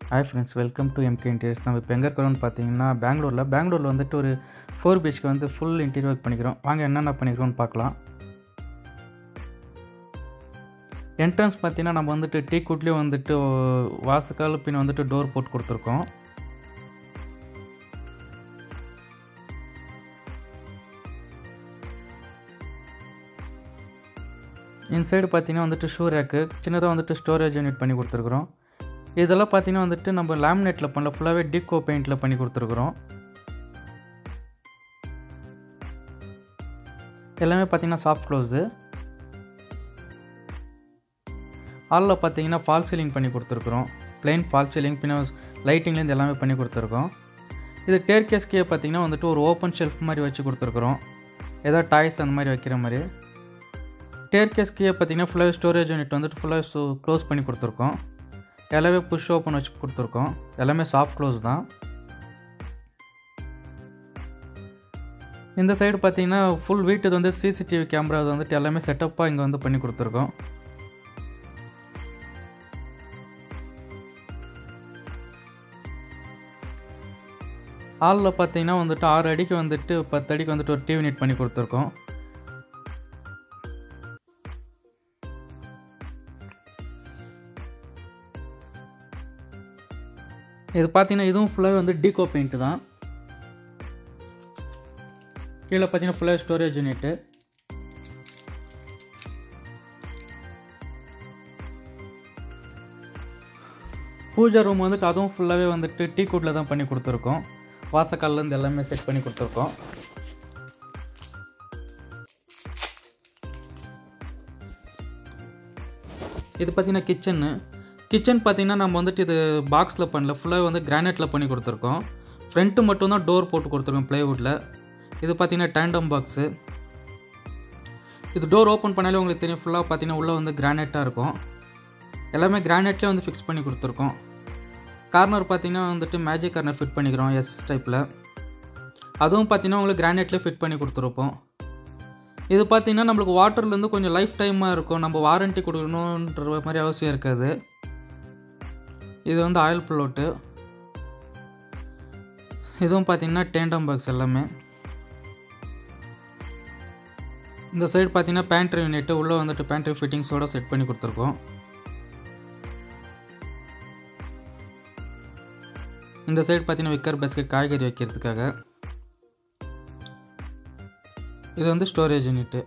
hi friends welcome to MK interiors நம்ம இப்போ எங்கே இருக்கிறோம்னு பார்த்தீங்கன்னா பெங்களூரில் பெங்களூரில் வந்துட்டு ஒரு ஃபோர் பிஹெச்க்கு வந்து ஃபுல் இன்டீரியர் ஒர்க் பண்ணிக்கிறோம் வாங்க என்னென்ன பண்ணிக்கிறோம்னு பார்க்கலாம் என்ட்ரன்ஸ் பார்த்தீங்கன்னா நம்ம வந்துட்டு டீ குட்லேயும் வந்துட்டு வாசக்கால் பின் வந்துட்டு டோர் போட்டு கொடுத்துருக்கோம் இன்சைடு பார்த்தீங்கன்னா வந்துட்டு ஷூ ரேக்கு சின்னதாக வந்துட்டு ஸ்டோரேஜ் யூனிட் பண்ணி கொடுத்துருக்குறோம் இதெல்லாம் பார்த்தீங்கன்னா வந்துட்டு நம்ம லேமினேட்டில் பண்ணல ஃபுல்லாகவே டிக்கோ பெயிண்டில் பண்ணி கொடுத்துருக்குறோம் எல்லாமே பார்த்தீங்கன்னா சாஃப்ட் க்ளோஸு ஹாலில் பார்த்தீங்கன்னா ஃபால் சீலிங் பண்ணி கொடுத்துருக்குறோம் பிளைன் ஃபால் சீலிங் பின்ன லைட்டிங்லேருந்து எல்லாமே பண்ணி கொடுத்துருக்கோம் இது டேர் கேஸ்கே பார்த்தீங்கன்னா வந்துட்டு ஒரு ஓப்பன் ஷெல்ஃப் மாதிரி வச்சு கொடுத்துருக்குறோம் ஏதோ டாய்ஸ் அந்த மாதிரி வைக்கிற மாதிரி டேர் கேஸ்கே பார்த்தீங்கன்னா ஃபுல்லாக ஸ்டோரேஜ் யூனிட் வந்துட்டு ஃபுல்லாக க்ளோஸ் பண்ணி கொடுத்துருக்கோம் எல்லாமே புஷ் ஓப்பன் வச்சு கொடுத்துருக்கோம் எல்லாமே சாஃப்ட் க்ளோஸ் தான் இந்த சைடு பார்த்தீங்கன்னா ஃபுல் வீட்டு வந்து சிசிடிவி கேமரா வந்துட்டு எல்லாமே செட்டப்பாக இங்கே வந்து பண்ணி கொடுத்துருக்கோம் ஹாலில் பார்த்தீங்கன்னா வந்துட்டு ஆறு அடிக்கு வந்துட்டு பத்து அடிக்கு வந்துட்டு ஒரு டிவி நீட் பண்ணி கொடுத்துருக்கோம் இது பார்த்தீங்கன்னா இதுவும் ஃபுல்லாகவே வந்து டீகோ பெயிண்ட்டு தான் கீழே பார்த்தீங்கன்னா ஃபுல்லாக ஸ்டோரேஜ் யூனிட்டு பூஜா ரூம் வந்துட்டு அதுவும் ஃபுல்லாகவே வந்துட்டு டீ கூட்டில் தான் பண்ணி கொடுத்துருக்கோம் வாசக்கால்லேருந்து எல்லாமே செட் பண்ணி கொடுத்துருக்கோம் இது பார்த்தீங்கன்னா கிச்சன்னு கிச்சன் பார்த்தீங்கன்னா நம்ம வந்துட்டு இது பாக்ஸில் பண்ணல ஃபுல்லாக வந்து கிரானைட்டில் பண்ணி கொடுத்துருக்கோம் ஃப்ரண்ட்டு மட்டும்தான் டோர் போட்டு கொடுத்துருக்கோம் ப்ளைவுட்டில் இது பார்த்தீங்கன்னா டேண்டம் பாக்ஸு இது டோர் ஓப்பன் பண்ணாலே உங்களுக்கு தெரியும் ஃபுல்லாக பார்த்தீங்கன்னா உள்ளே வந்து கிரானைட்டாக இருக்கும் எல்லாமே கிரானைட்லேயே வந்து ஃபிக்ஸ் பண்ணி கொடுத்துருக்கோம் கார்னர் பார்த்தீங்கன்னா வந்துட்டு மேஜிக் கார்னர் ஃபிட் பண்ணிக்கிறோம் எஸ் டைப்பில் அதுவும் பார்த்தீங்கன்னா உங்களுக்கு கிரானைட்லேயே ஃபிட் பண்ணி கொடுத்துருப்போம் இது பார்த்தீங்கன்னா நம்மளுக்கு வாட்டர்லேருந்து கொஞ்சம் லைஃப் டைமாக இருக்கும் நம்ம வாரண்ட்டி கொடுக்கணுன்ற மாதிரி அவசியம் இருக்காது இது வந்து ஆயில் ப்ளோட்டு இதுவும் பார்த்தீங்கன்னா டேண்டம் பாக்ஸ் எல்லாமே இந்த சைடு பார்த்தீங்கன்னா பேண்ட்ரி யூனிட்டு உள்ளே வந்துட்டு பேண்ட்ரி ஃபிட்டிங்ஸோடு செட் பண்ணி கொடுத்துருக்கோம் இந்த சைடு பார்த்தீங்கன்னா விக்கர் பேஸ்கெட் காய்கறி வைக்கிறதுக்காக இது வந்து ஸ்டோரேஜ் யூனிட்டு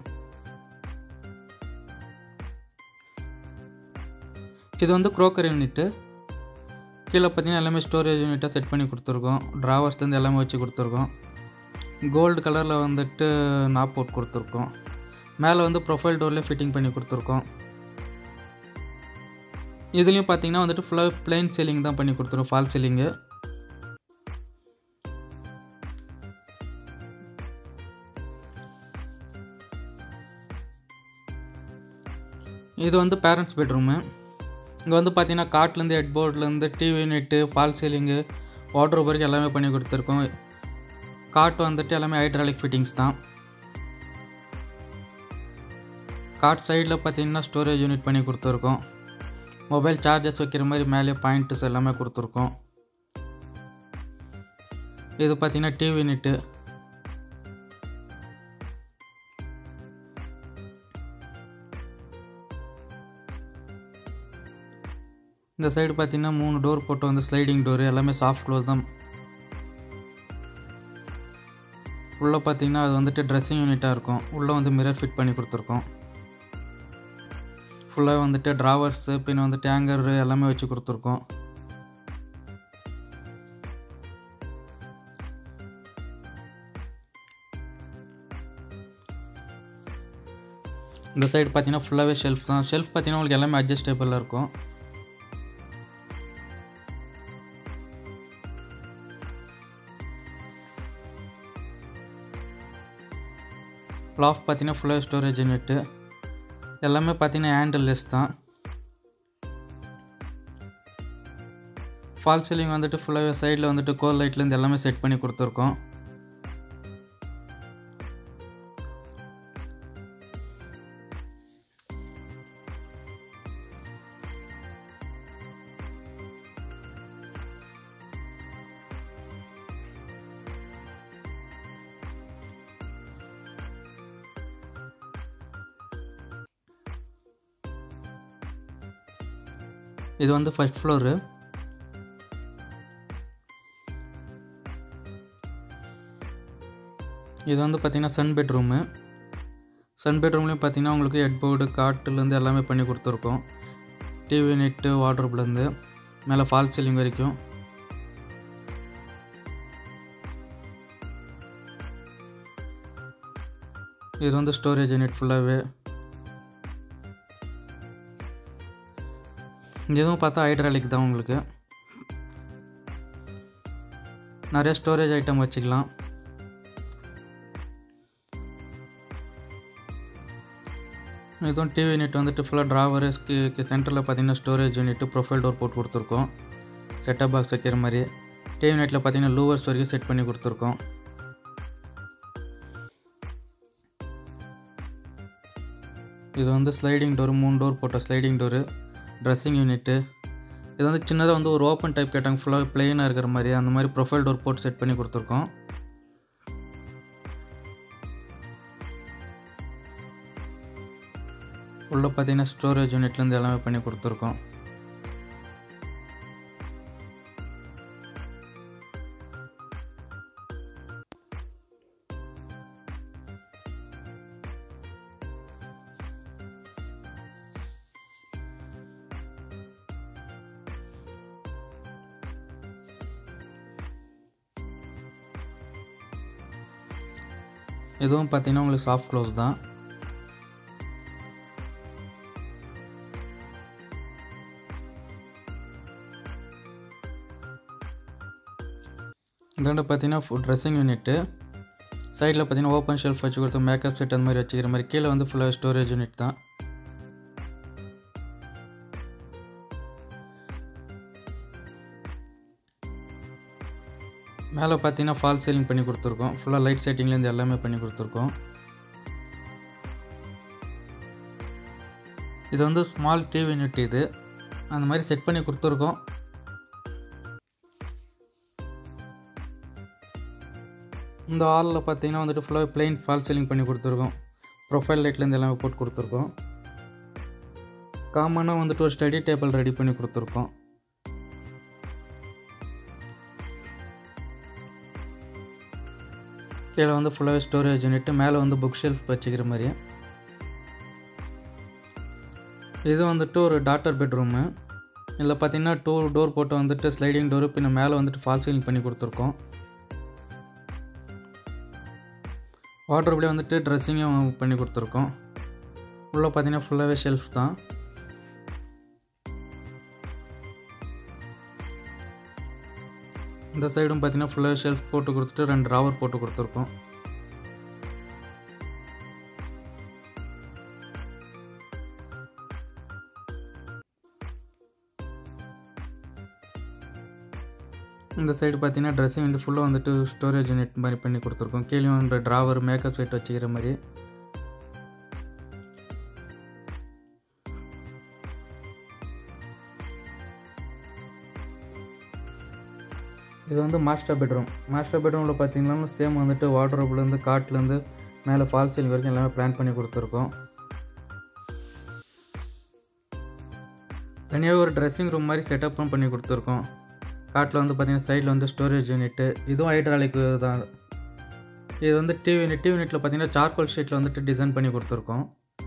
இது வந்து குரோக்கர் யூனிட்டு கீழே பார்த்தீங்கன்னா எல்லாமே ஸ்டோரேஜ் யூனிட்டாக செட் பண்ணி கொடுத்துருக்கோம் ட்ராவர்ஸ்லேருந்து எல்லாமே வச்சு கொடுத்துருக்கோம் கோல்டு கலரில் வந்துட்டு நாப் போட்டு கொடுத்துருக்கோம் மேலே வந்து ப்ரொஃபைல் டோர்லேயே ஃபிட்டிங் பண்ணி கொடுத்துருக்கோம் இதுலேயும் பார்த்தீங்கன்னா வந்துட்டு ஃபுல்லாக பிளைன் சீலிங் தான் பண்ணி கொடுத்துருக்கோம் ஃபால் சீலிங்கு இது வந்து பேரண்ட்ஸ் பெட்ரூமு இங்கே வந்து பார்த்தீங்கன்னா காட்லேருந்து ஹெட் போர்ட்லேருந்து டிவி யூனிட்டு ஃபால் சீலிங்கு வாட்ரு வரைக்கும் எல்லாமே பண்ணி கொடுத்துருக்கோம் காட் வந்துட்டு எல்லாமே ஹைட்ராலிக் ஃபிட்டிங்ஸ் தான் காட் சைடில் பார்த்தீங்கன்னா ஸ்டோரேஜ் யூனிட் பண்ணி கொடுத்துருக்கோம் மொபைல் சார்ஜஸ் வைக்கிற மாதிரி மேலே பாயிண்ட்ஸ் எல்லாமே கொடுத்துருக்கோம் இது பார்த்தீங்கன்னா டிவி யூனிட்டு இந்த சைடு பார்த்தீங்கன்னா மூணு டோர் போட்டு வந்து ஸ்லைடிங் டோரு எல்லாமே சாஃப்ட் க்ளோஸ் தான் உள்ளே பார்த்தீங்கன்னா அது வந்துட்டு ட்ரெஸ்ஸிங் யூனிட்டாக இருக்கும் உள்ளே வந்து மிரர் ஃபிட் பண்ணி கொடுத்துருக்கோம் ஃபுல்லாக வந்துட்டு ட்ராவர்ஸு பின் வந்துட்டு ஹேங்கர் எல்லாமே வச்சு கொடுத்துருக்கோம் இந்த சைடு பார்த்தீங்கன்னா ஃபுல்லாகவே ஷெல்ஃப் தான் ஷெல்ஃப் பார்த்தீங்கன்னா உங்களுக்கு எல்லாமே அட்ஜஸ்டபிளாக இருக்கும் லாஃப்ட் பார்த்தீங்கன்னா ஃபுல்லாக ஸ்டோரேஜ் யூனிட்டு எல்லாமே பார்த்தீங்கன்னா ஹேண்டில் லெஸ் தான் ஃபால் சீலிங் வந்துட்டு ஃபுல்லாகவே சைடில் வந்துட்டு கோல் லைட்லேருந்து எல்லாமே செட் பண்ணி கொடுத்துருக்கோம் இது வந்து ஃபஸ்ட் ஃப்ளோரு இது வந்து பார்த்திங்கன்னா சன் பெட்ரூமு சன் பெட்ரூம்லேயும் பார்த்தீங்கன்னா உங்களுக்கு ஹெட் போர்டு காட்டுலேருந்து எல்லாமே பண்ணி கொடுத்துருக்கோம் டிவி நெட்டு வாட்ரூப்லேருந்து மேலே ஃபால் சீலிங் வரைக்கும் இது வந்து ஸ்டோரேஜ் யூனிட் ஃபுல்லாகவே இதுவும் பார்த்தா ஹைட்ராலிக் தான் உங்களுக்கு நிறைய ஸ்டோரேஜ் ஐட்டம் வச்சுக்கலாம் இதுவும் டிவி யூனிட் வந்துட்டு ஃபுல்லாக ட்ராவர்ஸ்க்கு சென்டரில் பார்த்தீங்கன்னா ஸ்டோரேஜ் யூனிட்டு ப்ரொஃபைல் டோர் போட்டு கொடுத்துருக்கோம் செட்டப் பாக்ஸ் வைக்கிற மாதிரி டிவி யூனிட்டில் பார்த்தீங்கன்னா லூவர்ஸ் வரைக்கும் செட் பண்ணி கொடுத்துருக்கோம் இது வந்து ஸ்லைடிங் டோர் மூணு டோர் போட்ட ஸ்லைடிங் டோரு ட்ரெஸ்ஸிங் யூனிட்டு இது வந்து சின்னதாக வந்து ஒரு ஓப்பன் டைப் கேட்டாங்க ஃபுல்லாக பிளெயினாக இருக்கிற மாதிரி அந்த மாதிரி ப்ரொஃபைல் டோர் போட்டு செட் பண்ணி கொடுத்துருக்கோம் உள்ளே பார்த்தீங்கன்னா ஸ்டோரேஜ் யூனிட்லேருந்து எல்லாமே பண்ணி கொடுத்துருக்கோம் இதுவும் பார்த்தீங்கன்னா உங்களுக்கு சாஃப்ட் க்ளோஸ் தான் இதோட பார்த்தீங்கன்னா ட்ரெஸ்ஸிங் யூனிட்டு சைடில் பார்த்தீங்கன்னா ஓப்பன் ஷெல்ஃப் வச்சு கொடுத்து மேக்கப் செட் அந்த மாதிரி வச்சுக்கிற மாதிரி கீழே வந்து ஃபுல்லாக ஸ்டோரேஜ் யூனிட் தான் மேலே பார்த்தீங்கன்னா ஃபால் சீலிங் பண்ணி கொடுத்துருக்கோம் ஃபுல்லாக லைட் செட்டிங்லேருந்து எல்லாமே பண்ணி கொடுத்துருக்கோம் இது வந்து ஸ்மால் டிவி யூனிட் இது அந்த மாதிரி செட் பண்ணி கொடுத்துருக்கோம் இந்த ஹாலில் பார்த்தீங்கன்னா வந்துட்டு ஃபுல்லாக பிளெயின் ஃபால் சீலிங் பண்ணி கொடுத்துருக்கோம் ப்ரொஃபைல் லைட்லேருந்து எல்லாமே போட்டு கொடுத்துருக்கோம் காமனாக வந்துட்டு ஒரு ஸ்டடி டேபிள் ரெடி பண்ணி கொடுத்துருக்கோம் கீழே வந்து ஃபுல்லாகவே ஸ்டோரேஜ் யூனிட்டு மேலே வந்து புக் ஷெல்ஃப் வச்சுக்கிற மாதிரி இது வந்துட்டு ஒரு டாட்டர் பெட்ரூமு இதில் பார்த்தீங்கன்னா டூ டோர் போட்டு வந்துட்டு ஸ்லைடிங் டோரு பின்ன மேலே வந்துட்டு ஃபால் சீலிங் பண்ணி கொடுத்துருக்கோம் வாட்ரூப்லேயே வந்துட்டு ட்ரெஸ்ஸிங்கும் பண்ணி கொடுத்துருக்கோம் உள்ளே பார்த்தீங்கன்னா ஃபுல்லாகவே ஷெல்ஃப் தான் இந்த சைடும் பார்த்தீங்கன்னா ஃபுல்லாக ஷெல்ஃப் போட்டு கொடுத்துட்டு ரெண்டு ட்ராவர் போட்டு கொடுத்துருக்கோம் இந்த சைடு பார்த்தீங்கன்னா ட்ரெஸ்ஸிங் வந்து ஃபுல்லாக வந்துட்டு ஸ்டோரேஜ் யூனிட் மாதிரி பண்ணி கொடுத்துருக்கோம் கீழே வந்து ட்ராவர் மேக்கப் செட் வச்சுக்கிற மாதிரி இது வந்து மாஸ்டர் பெட்ரூம் மாஸ்டர் பெட்ரூமில் பார்த்தீங்கன்னா சேம் வந்துட்டு வார்ட்ரோப்லேருந்து காட்லேருந்து மேலே ஃபால் சீலிங் வரைக்கும் எல்லாமே பிளான் பண்ணி கொடுத்துருக்கோம் தனியாக ஒரு ட்ரெஸ்ஸிங் ரூம் மாதிரி செட்டப்பும் பண்ணி கொடுத்துருக்கோம் காட்டில் வந்து பார்த்தீங்கன்னா சைடில் வந்து ஸ்டோரேஜ் யூனிட்டு இதுவும் ஹைட்ராலிக் தான் இது வந்து டிவி யூனிட் டிவி யூனிட்டில் பார்த்தீங்கன்னா சார்கோல் ஷீட்டில் வந்துட்டு டிசைன் பண்ணி கொடுத்துருக்கோம்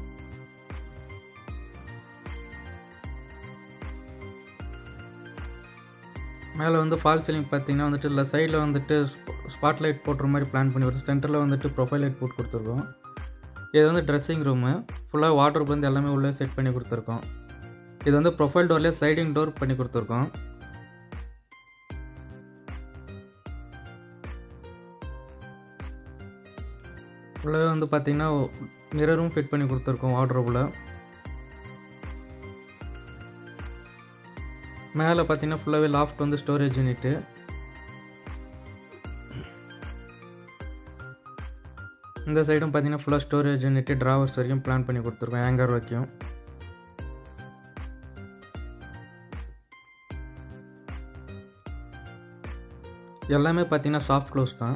மேலே வந்து ஃபால் சீலிங் பார்த்தீங்கன்னா வந்துட்டு இல்லை சைடில் வந்துட்டு ஸ்பாட் லைட் போட்டுற மாதிரி பிளான் பண்ணி கொடுத்து சென்டரில் வந்துட்டு ப்ரொஃபைல் லைட் போட்டு கொடுத்துருக்கோம் இது வந்து ட்ரெஸ்ஸிங் ரூமு ஃபுல்லாக வாட்டர் வந்து எல்லாமே உள்ளே செட் பண்ணி கொடுத்துருக்கோம் இது வந்து ப்ரொஃபைல் டோர்லேயே ஸ்லைடிங் டோர் பண்ணி கொடுத்துருக்கோம் ஃபுல்லாகவே வந்து பார்த்தீங்கன்னா மிரரும் ஃபிட் பண்ணி கொடுத்துருக்கோம் வாட்ரோபில் மேலே பார்த்தீங்கன்னா ஃபுல்லாகவே லாஃப்ட் வந்து ஸ்டோரேஜ் யூனிட்டு இந்த சைடும் பார்த்தீங்கன்னா ஃபுல்லாக ஸ்டோரேஜ் யூனிட்டு ட்ராவர்ஸ் வரைக்கும் பிளான் பண்ணி கொடுத்துருக்கோம் ஹேங்கர் வரைக்கும் எல்லாமே பார்த்தீங்கன்னா சாஃப்ட் க்ளோஸ் தான்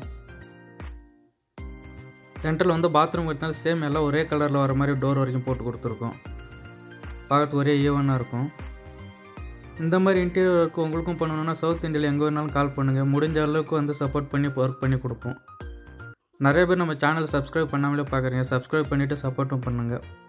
சென்டரில் வந்து பாத்ரூம் எடுத்தாலும் சேம் எல்லாம் ஒரே கலரில் வர மாதிரி டோர் வரைக்கும் போட்டு கொடுத்துருக்கோம் பார்க்கறதுக்கு ஒரே ஈவனாக இருக்கும் இந்த மாதிரி இன்டீரியர் ஒர்க் உங்களுக்கும் பண்ணணுன்னா சவுத் இந்தியாவில் எங்கே வேணாலும் கால் பண்ணுங்கள் முடிஞ்ச அளவுக்கு வந்து சப்போர்ட் பண்ணி ஒர்க் பண்ணி கொடுப்போம் நிறைய பேர் நம்ம சேனல் சப்ஸ்கிரைப் பண்ணாமலே பார்க்குறீங்க சப்ஸ்கிரைப் பண்ணிவிட்டு சப்போர்ட்டும் பண்ணுங்கள்